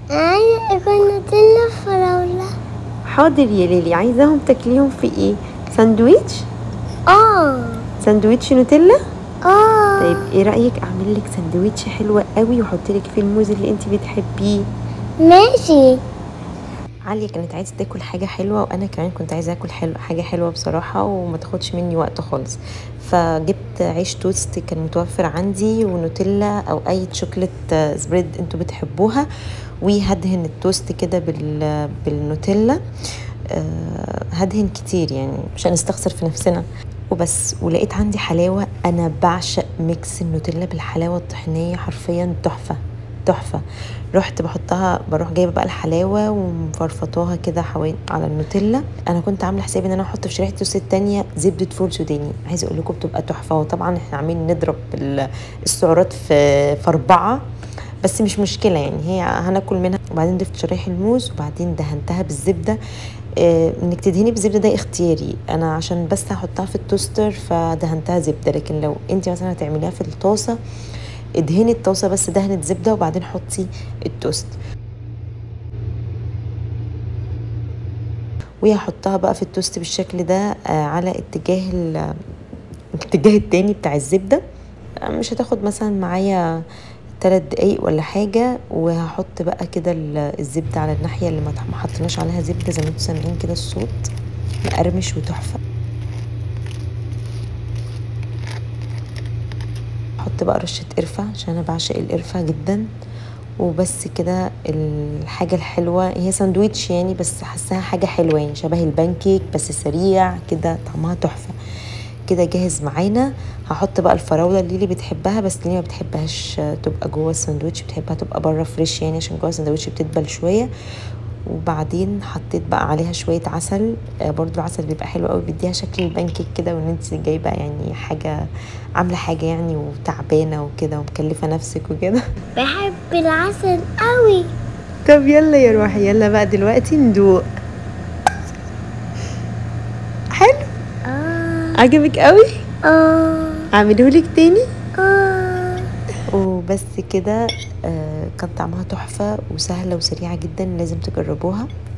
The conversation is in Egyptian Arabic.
عايزة اكل نوتيلا فراولة حاضر يا ليلي عايزاهم تاكليهم في ايه ساندويتش اه ساندويتش نوتيلا اه طيب ايه رايك اعمل لك ساندويتش حلوه قوي واحط لك فيه الموز اللي انت بتحبيه ماشي عليا كانت عايزه تاكل حاجه حلوه وانا كمان كنت عايزه اكل حلو حاجه حلوه بصراحه وما تاخدش مني وقت خالص فجبت عيش توست كان متوفر عندي ونوتيلا او اي شوكليت آه، سبريد انتوا بتحبوها وهدهن التوست كده بال بالنوتيلا آه، هدهن كتير يعني مش هنستخسر في نفسنا وبس ولقيت عندي حلاوه انا بعشق ميكس النوتيلا بالحلاوه الطحينيه حرفيا تحفه تحفه رحت بحطها بروح جايبه بقى الحلاوه ومفرفطاها كده حوالي على النوتيلا انا كنت عامله حسابي ان انا احط في شريحه التوست التانية زبده فول سوداني عايزه اقول لكم بتبقى تحفه وطبعا احنا عاملين نضرب ال- السعرات في في اربعه بس مش مشكله يعني هي هناكل منها وبعدين ضفت شرايح الموز وبعدين دهنتها بالزبده آه، انك تدهني بالزبده ده اختياري انا عشان بس هحطها في التوستر فدهنتها زبده لكن لو انت مثلا هتعمليها في الطاسه ادهني الطاسه بس دهنه زبده وبعدين حطي التوست وهحطها بقى في التوست بالشكل ده آه، على اتجاه ال- الاتجاه التاني بتاع الزبده آه، مش هتاخد مثلا معايا تلات دقايق ولا حاجة وهحط بقى كده ال- الزبدة على الناحية اللي ما تح- ما حطيناش عليها زبدة زي ما انتوا سامعين كده الصوت مقرمش وتحفة احط بقى رشة قرفة عشان انا بعشق القرفة جدا وبس كده الحاجة الحلوة هي ساندويتش يعني بس حاساها حاجة حلوة يعني شبه البانكيك بس سريع كده طعمها تحفة كده جاهز معانا هحط بقى الفراولة اللي اللي بتحبها بس اللي ما بتحبهاش تبقى جوه الساندوتش بتحبها تبقى بره فريش يعني عشان جوه الساندوتش بتدبل شوية وبعدين حطيت بقى عليها شوية عسل آه، برضو العسل بيبقى حلو قوي بيديها شكل البانكيك كده وان انت جايبة يعني حاجة عاملة حاجة يعني وتعبانة وكده ومكلفة نفسك وكده بحب العسل قوي طب يلا يا روحي يلا بقى دلوقتي ندوق حلو اه عجبك قوي اه اعملهولك تاني اه وبس كده آه، كان طعمها تحفة وسهلة وسريعة جدا لازم تجربوها